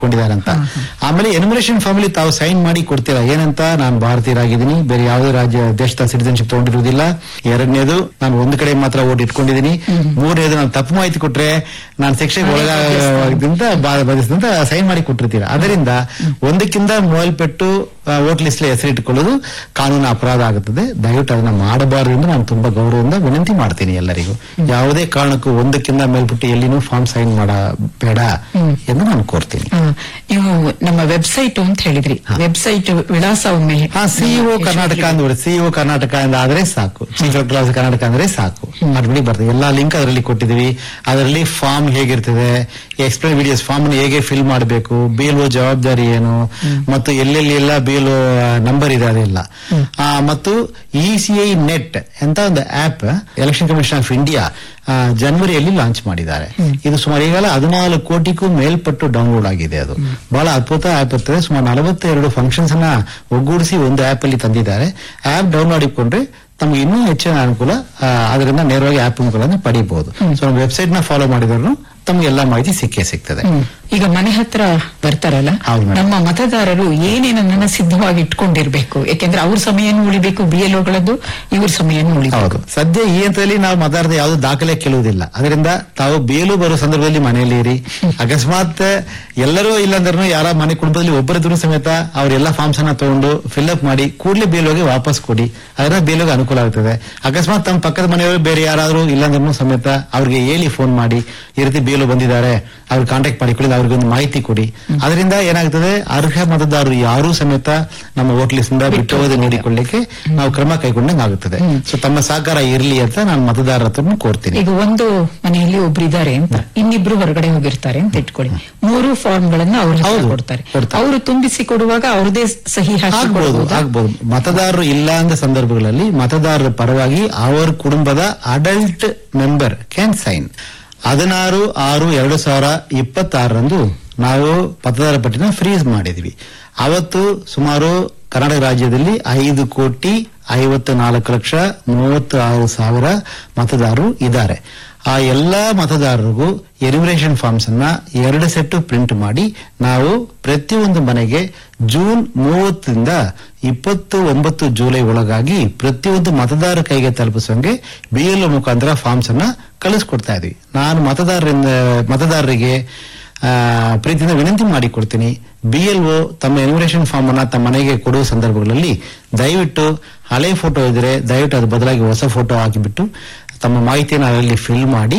ಕೊಂಡಿದ್ದಾರೆ ಅಂತ ಆಮೇಲೆ ಎನಿಮಿನೇಷನ್ ಫಾರ್ಮಲ್ಲಿ ತಾವು ಸೈನ್ ಮಾಡಿ ಕೊಡ್ತೀರಾ ಏನಂತ ನಾನು ಭಾರತೀಯರಾಗಿದ್ದೀನಿ ಬೇರೆ ಯಾವುದೇ ರಾಜ್ಯ ದೇಶದ ಸಿಟಿಜನ್ಶಿಪ್ ತಗೊಂಡಿರುವುದಿಲ್ಲ ಎರಡನೇದು ನಾನು ಒಂದು ಕಡೆ ಮಾತ್ರ ಓಟ್ ಇಟ್ಕೊಂಡಿದ್ದೀನಿ ಮೂರನೇದು ನಾನು ತಪ್ಪು ಮಾಹಿತಿ ಕೊಟ್ರೆ ನಾನು ಶಿಕ್ಷೆಗೆ ಒಳಗಾಗದಿಂದ ಬದಿಸಿದಂತ ಸೈನ್ ಮಾಡಿ ಕೊಟ್ಟಿರ್ತೀರಾ ಅದರಿಂದ ಒಂದಕ್ಕಿಂತ ಮೇಲ್ಪಟ್ಟು ವೋಟ್ ಲಿಸ್ಟ್ ಹೆಸರಿಟ್ಟುಕೊಳ್ಳೋದು ಕಾನೂನು ಅಪರಾಧ ಆಗುತ್ತದೆ ದಯವಿಟ್ಟು ಅದನ್ನ ಮಾಡಬಾರದು ಎಂದು ನಾನು ತುಂಬಾ ಗೌರವದಿಂದ ವಿನಂತಿ ಮಾಡ್ತೀನಿ ಎಲ್ಲರಿಗೂ ಯಾವುದೇ ಕಾರಣಕ್ಕೂ ಒಂದಕ್ಕಿಂತ ಮೇಲ್ಪಟ್ಟು ಎಲ್ಲಿನೂ ಫಾರ್ಮ್ ಸೈನ್ ಮಾಡಬೇಡ ಎಂದು ನಾನು ಕೋರ್ತೀನಿ ಆ, ನೀವು ನಮ್ಮ ವೆಬ್ಸೈಟ್ ಅಂತ ಹೇಳಿದ್ರಿ ವೆಬ್ಸೈಟ್ ವಿಳಾಸ ಒಮ್ಮೆ ಹಾ ಸಿಇಒ ಕರ್ನಾಟಕ ಅಂದ್ರೆ ಸಿಇಒ ಕರ್ನಾಟಕ ಅಂತ ಆದ್ರೆ ಸಾಕು ಚೀಫ್ ಆಫ್ ಕರ್ನಾಟಕ ಅಂದ್ರೆ ಸಾಕು ಮಾಡ್ಬಿಡಿ ಬರ್ತದೆ ಎಲ್ಲಾ ಲಿಂಕ್ ಅದರಲ್ಲಿ ಕೊಟ್ಟಿದೀವಿ ಅದರಲ್ಲಿ ಫಾರ್ಮ್ ಹೇಗಿರ್ತದೆ ಎಕ್ಸ್ಪ್ಲೇನ್ ವಿಡಿಯೋಸ್ ಫಾರ್ಮ್ ಹೇಗೆ ಫಿಲ್ ಮಾಡಬೇಕು ಬಿಎಲ್ಒ ಜವಾಬ್ದಾರಿ ಏನು ಮತ್ತು ಎಲ್ಲೆಲ್ಲಿ ಎಲ್ಲ ಬಿಎಲ್ಒ ನಂಬರ್ ಇದೆ ಅದೆಲ್ಲ ಆ, ಮತ್ತು ಇಸಿಐ ನೆಟ್ ಅಂತ ಒಂದು app election commission of India ಆ, ಜನವರಿಯಲ್ಲಿ ಲಾಂಚ್ ಮಾಡಿದ್ದಾರೆ ಇದು ಸುಮಾರು ಈಗಲೇ ಹದಿನಾಲ್ಕು ಕೋಟಿಗೂ ಮೇಲ್ಪಟ್ಟು ಡೌನ್ಲೋಡ್ ಆಗಿದೆ ಅದು ಬಹಳ ಅದ್ಭುತ ಆಪ್ ಇರ್ತದೆ ಸುಮಾರು ನಲವತ್ತೆರಡು ಫಂಕ್ಷನ್ಸ್ ಅನ್ನ ಒಗ್ಗೂಡಿಸಿ ಒಂದು ಆಪ್ ಅಲ್ಲಿ ತಂದಿದ್ದಾರೆ ಆಪ್ ಡೌನ್ಲೋಡ್ ಇಟ್ಕೊಂಡ್ರೆ ತಮ್ಗೆ ಇನ್ನೂ ಹೆಚ್ಚಿನ ಅನುಕೂಲ ಆ, ಅದರಿಂದ ನೇರವಾಗಿ ಆಪ್ ಅನುಕೂಲ ಪಡಿಬಹುದು ಸೊ ನಮ್ಮ ವೆಬ್ಸೈಟ್ ನ ಫಾಲೋ ಮಾಡಿದ್ರು ತಮ್ಗೆ ಎಲ್ಲಾ ಮಾಹಿತಿ ಸಿಕ್ಕೇ ಸಿಗ್ತದೆ ಹ್ಮ್. ಈಗ ಮನೆ ಹತ್ರ ಬರ್ತಾರಲ್ಲ ಹೌದು ಮೇಡಮ್. ನಮ್ಮ ಮತದಾರರು ಏನೇನನ್ನ ಸಿದ್ಧವಾಗಿ ಇಟ್ಕೊಂಡಿರ್ಬೇಕು ಯಾಕೆಂದ್ರೆ ಅವ್ರ ಸಮಯನೂ ಉಳಿಬೇಕು ಬಿ ಎಲ್ ಓಗಳದ್ದು ಇವ್ರ ಸಮಯನೂ ಉಳಿಬೇಕು ಹೌದು ಸದ್ಯ ಈ ಹಂತದಲ್ಲಿ ನಾವು ಮತದಾರರ ಯಾವುದು ದಾಖಲೆ ಕೇಳುವುದಿಲ್ಲ ಅದರಿಂದ ತಾವು ಬೇಲು ಬರೋ ಸಂದರ್ಭದಲ್ಲಿ ಮನೆಯಲ್ಲಿ ಇರಿ ಅಕಸ್ಮಾತ್ ಎಲ್ಲರೂ ಇಲ್ಲಾಂದ್ರೂ ಯಾರ ಮನೆ ಕುಟುಂಬದಲ್ಲಿ ಒಬ್ಬರಿದ್ರು ಸಮೇತ ಅವರೆಲ್ಲ ಫಾರ್ಮ್ಸ್ ಅನ್ನ ತಗೊಂಡು ಫಿಲ್ಅಪ್ ಮಾಡಿ ಕೂಡಲೇ ಬೇಲೋಗೆ ವಾಪಸ್ ಕೊಡಿ ಅದರಿಂದ ಬೇಲೋಗೆ ಅನುಕೂಲ ಆಗ್ತದೆ ಅಕಸ್ಮಾತ್ ತಮ್ಮ ಪಕ್ಕದ ಮನೆಯವರು ಬೇರೆ ಯಾರಾದ್ರೂ ಇಲ್ಲಾಂದ್ರೂ ಸಮೇತ ಅವ್ರಿಗೆ ಹೇಳಿ ಫೋನ್ ಮಾಡಿ ಈ ರೀತಿ ಬೇಲು ಬಂದಿದ್ದಾರೆ ಅವ್ರು ಕಾಂಟ್ಯಾಕ್ಟ್ ಮಾಡಿಕೊಳ್ಳಿ ಅವ್ರಿಗೆ ಒಂದು ಮಾಹಿತಿ ಕೊಡಿ ಅದರಿಂದ ಏನಾಗ್ತದೆ ಅರ್ಹ ಮತದಾರರು ಯಾರೂ ಸಮೇತ ನಮ್ಮ ವೋಟ್ ಲಿಸ್ಟ್ ಇಂದ ಬಿಟ್ಟು ಹೋದ ನೋಡಿಕೊಳ್ಳಿಕ್ಕೆ ನಾವು ಕ್ರಮ ಕೈಗೊಂಡಂಗೆ ಆಗುತ್ತದೆ ಸೊ ತಮ್ಮ ಸಹಕಾರ ಇರಲಿ ಅಂತ ನಾನು ಮತದಾರರ ಹತ್ರ ಕೋರ್ತೀನಿ ಈಗ ಒಂದು ಮನೆಯಲ್ಲಿ ಒಬ್ರು ಇದ್ದಾರೆ ಅಂತ ಇನ್ನಿಬ್ರು ಹೊರಗಡೆ ಹೋಗಿರ್ತಾರೆ ಅಂತ ಇಟ್ಕೊಳ್ಳಿ ಮೂರು ಫಾರ್ಮ್ ಗಳನ್ನ ಅವ್ರ ಹತ್ರ ಹೌದು, ಕೊಡ್ತಾರೆ ಕೊಡ್ತಾರೆ. ಅವರು ತುಂಬಿಸಿ ಕೊಡುವಾಗ ಅವ್ರದೇ ಸಹಿ ಹಾಕಿ ಆಗ್ಬಹುದು ಕೊಡ್ಬೋದಾ? ಆಗ್ಬಹುದು ಮತದಾರರು ಇಲ್ಲ ಅಂದ ಸಂದರ್ಭಗಳಲ್ಲಿ ಮತದಾರರ ಪರವಾಗಿ ಅವರ ಕುಟುಂಬದ ಅಡಲ್ಟ್ ಮೆಂಬರ್ ಕ್ಯಾನ್ ಸೈನ್ ಹದಿನಾರು ಆರು ಎರಡು ಸಾವಿರ ಇಪ್ಪತ್ತಾರರಂದು ನಾವು ಮತದಾರ ಪಟ್ಟಿನ ಫ್ರೀಸ್ ಮಾಡಿದ್ವಿ ಅವತ್ತು ಸುಮಾರು ಕರ್ನಾಟಕ ರಾಜ್ಯದಲ್ಲಿ ಐದು ಕೋಟಿ ಐವತ್ತು ನಾಲ್ಕು ಲಕ್ಷ ಮೂವತ್ತು ಆರು ಸಾವಿರ ಮತದಾರರು ಇದ್ದಾರೆ ಆ ಎಲ್ಲಾ ಮತದಾರರಿಗೂ ಎನಿಮಿನೇಷನ್ ಫಾರ್ಮ್ಸ್ ಅನ್ನ ಎರಡು ಸೆಟ್ ಪ್ರಿಂಟ್ ಮಾಡಿ ನಾವು ಪ್ರತಿಯೊಂದು ಮನೆಗೆ ಜೂನ್ ಮೂವತ್ತರಿಂದ ಇಪ್ಪತ್ತು ಒಂಬತ್ತು ಜುಲೈ ಒಳಗಾಗಿ ಪ್ರತಿಯೊಂದು ಮತದಾರ ಕೈಗೆ ತಲುಪಿಸೋಂಗೆ ಬಿಎಲ್ಒ ಮುಖಾಂತರ ಫಾರ್ಮ್ಸ್ ಅನ್ನ ಕಳಿಸ್ಕೊಡ್ತಾ ಇದ್ವಿ ನಾನು ಮತದಾರರಿಂದ ಮತದಾರರಿಗೆ ಆ, ಪ್ರೀತಿಯಿಂದ ವಿನಂತಿ ಮಾಡಿಕೊಡ್ತೀನಿ ಬಿಎಲ್ಒ ತಮ್ಮ ಎನಿಮಿನೇಷನ್ ಫಾರ್ಮ್ ಅನ್ನ ತಮ್ಮ ಮನೆಗೆ ಕೊಡುವ ಸಂದರ್ಭಗಳಲ್ಲಿ ದಯವಿಟ್ಟು ಹಳೆ ಫೋಟೋ ಇದ್ರೆ ದಯವಿಟ್ಟು ಅದು ಬದಲಾಗಿ ಹೊಸ ಫೋಟೋ ಹಾಕಿಬಿಟ್ಟು ತಮ್ಮ ಮಾಹಿತಿಯನ್ನು ಅದರಲ್ಲಿ ಫಿಲ್ ಮಾಡಿ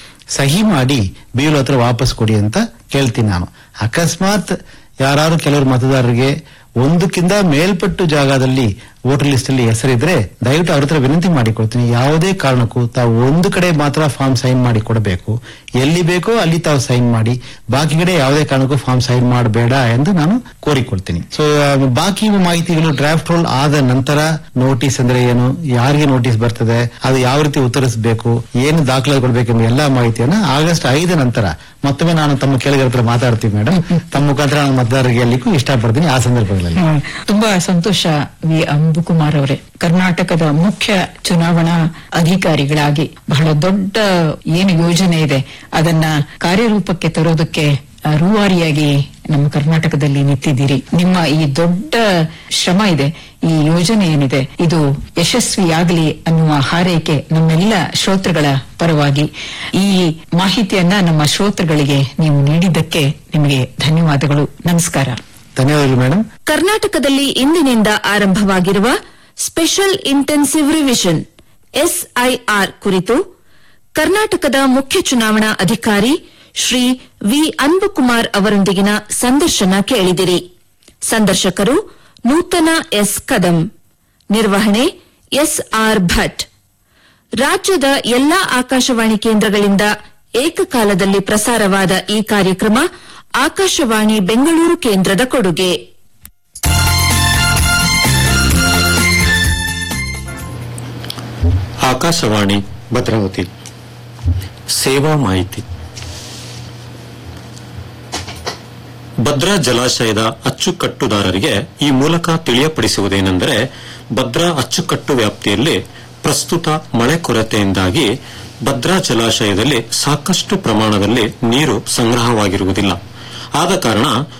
ಸಹಿ ಮಾಡಿ ಬಿಎಲ್ ಹತ್ರ ವಾಪಸ್ ಕೊಡಿ ಅಂತ ಕೇಳ್ತೀನಿ ನಾನು ಅಕಸ್ಮಾತ್ ಯಾರು ಕೆಲವರು ಮತದಾರರಿಗೆ ಒಂದಕ್ಕಿಂತ ಮೇಲ್ಪಟ್ಟು ಜಾಗದಲ್ಲಿ ವೋಟರ್ ಲಿಸ್ಟ್ ಅಲ್ಲಿ ಹೆಸರಿದ್ರೆ ದಯವಿಟ್ಟು ಅವ್ರ ಹತ್ರ ವಿನಂತಿ ಮಾಡಿಕೊಡ್ತೀನಿ ಯಾವುದೇ ಕಾರಣಕ್ಕೂ ತಾವು ಒಂದು ಕಡೆ ಮಾತ್ರ ಫಾರ್ಮ್ ಸೈನ್ ಮಾಡಿ ಕೊಡಬೇಕು ಎಲ್ಲಿ ಬೇಕೋ ಅಲ್ಲಿ ತಾವು ಸೈನ್ ಮಾಡಿ ಬಾಕಿ ಕಡೆ ಯಾವುದೇ ಕಾರಣಕ್ಕೂ ಫಾರ್ಮ್ ಸೈನ್ ಮಾಡಬೇಡ ಎಂದು ನಾನು ಕೋರಿಕೊಳ್ತೀನಿ ಸೊ ಬಾಕಿ ಮಾಹಿತಿಗಳು ಡ್ರಾಫ್ಟ್ ರೋಲ್ ಆದ ನಂತರ ನೋಟಿಸ್ ಅಂದ್ರೆ ಏನು ಯಾರಿಗೆ ನೋಟಿಸ್ ಬರ್ತದೆ ಅದು ಯಾವ ರೀತಿ ಉತ್ತರಿಸಬೇಕು ಏನು ದಾಖಲೆ ಕೊಡಬೇಕೆಂಬ ಎಲ್ಲಾ ಮಾಹಿತಿಯನ್ನ ಆಗಸ್ಟ್ ಐದ ನಂತರ ಮತ್ತೊಮ್ಮೆ ನಾನು ತಮ್ಮ ಕೇಳಿಗರ ಹತ್ರ ಮಾತಾಡ್ತೀನಿ ಮೇಡಮ್ ತಮ್ಮ ಮುಖಾಂತರ ನಾನು ಮತದಾರರಿಗೆ ಅಲ್ಲಿಗೂ ಇಷ್ಟಪಡ್ತೀನಿ ಆ ಸಂದರ್ಭಗಳಲ್ಲಿ ಹ್ಮ್. ತುಂಬಾ ಸಂತೋಷ ವಿ ಅಂಬುಕುಮಾರ್ ಅವರೇ ಕರ್ನಾಟಕದ ಮುಖ್ಯ ಚುನಾವಣಾ ಅಧಿಕಾರಿಗಳಾಗಿ ಬಹಳ ದೊಡ್ಡ ಏನು ಯೋಜನೆ ಇದೆ ಅದನ್ನ ಕಾರ್ಯರೂಪಕ್ಕೆ ತರೋದಕ್ಕೆ ಆ, ರೂವಾರಿಯಾಗಿ ನಮ್ಮ ಕರ್ನಾಟಕದಲ್ಲಿ ನಿಂತಿದ್ದೀರಿ ನಿಮ್ಮ ಈ ದೊಡ್ಡ ಶ್ರಮ ಇದೆ ಈ ಯೋಜನೆ ಏನಿದೆ ಇದು ಯಶಸ್ವಿಯಾಗಲಿ ಅನ್ನುವ ಹಾರೈಕೆ ನಮ್ಮೆಲ್ಲ ಶ್ರೋತೃಗಳ ಪರವಾಗಿ ಈ ಮಾಹಿತಿಯನ್ನ ನಮ್ಮ ಶ್ರೋತೃಗಳಿಗೆ ನೀವು ನೀಡಿದ್ದಕ್ಕೆ ನಿಮಗೆ ಧನ್ಯವಾದಗಳು ನಮಸ್ಕಾರ ಧನ್ಯವಾದಗಳು ಮೇಡಮ್ ಕರ್ನಾಟಕದಲ್ಲಿ ಇಂದಿನಿಂದ ಆರಂಭವಾಗಿರುವ ಸ್ಪೆಷಲ್ ಇಂಟೆನ್ಸಿವ್ ರಿವಿಷನ್ ಎಸ್ಐಆರ್ ಕುರಿತು ಕರ್ನಾಟಕದ ಮುಖ್ಯ ಚುನಾವಣಾ ಅಧಿಕಾರಿ ಶ್ರೀ ವಿ ಅನ್ಬುಕುಮಾರ್ ಅವರೊಂದಿಗಿನ ಸಂದರ್ಶನ ಕೇಳಿದಿರಿ ಸಂದರ್ಶಕರು ನೂತನ ಎಸ್ ಕದಂ ನಿರ್ವಹಣೆ ಎಸ್ಆರ್ ಭಟ್ ರಾಜ್ಯದ ಎಲ್ಲಾ ಆಕಾಶವಾಣಿ ಕೇಂದ್ರಗಳಿಂದ ಏಕಕಾಲದಲ್ಲಿ ಪ್ರಸಾರವಾದ ಈ ಕಾರ್ಯಕ್ರಮ ಆಕಾಶವಾಣಿ ಬೆಂಗಳೂರು ಕೇಂದ್ರದ ಕೊಡುಗೆ ಆಕಾಶವಾಣಿ ಭದ್ರಾವತಿ ಸೇವಾ ಮಾಹಿತಿ ಭದ್ರಾ ಜಲಾಶಯದ ಅಚ್ಚುಕಟ್ಟುದಾರರಿಗೆ ಈ ಮೂಲಕ ತಿಳಿಯಪಡಿಸುವುದೇನೆಂದರೆ ಭದ್ರಾ ಅಚ್ಚುಕಟ್ಟು ವ್ಯಾಪ್ತಿಯಲ್ಲಿ ಪ್ರಸ್ತುತ ಮಳೆ ಕೊರತೆಯಿಂದಾಗಿ ಭದ್ರಾ ಜಲಾಶಯದಲ್ಲಿ ಸಾಕಷ್ಟು ಪ್ರಮಾಣದಲ್ಲಿ ನೀರು ಸಂಗ್ರಹವಾಗಿರುವುದಿಲ್ಲ ಆದ ಕಾರಣ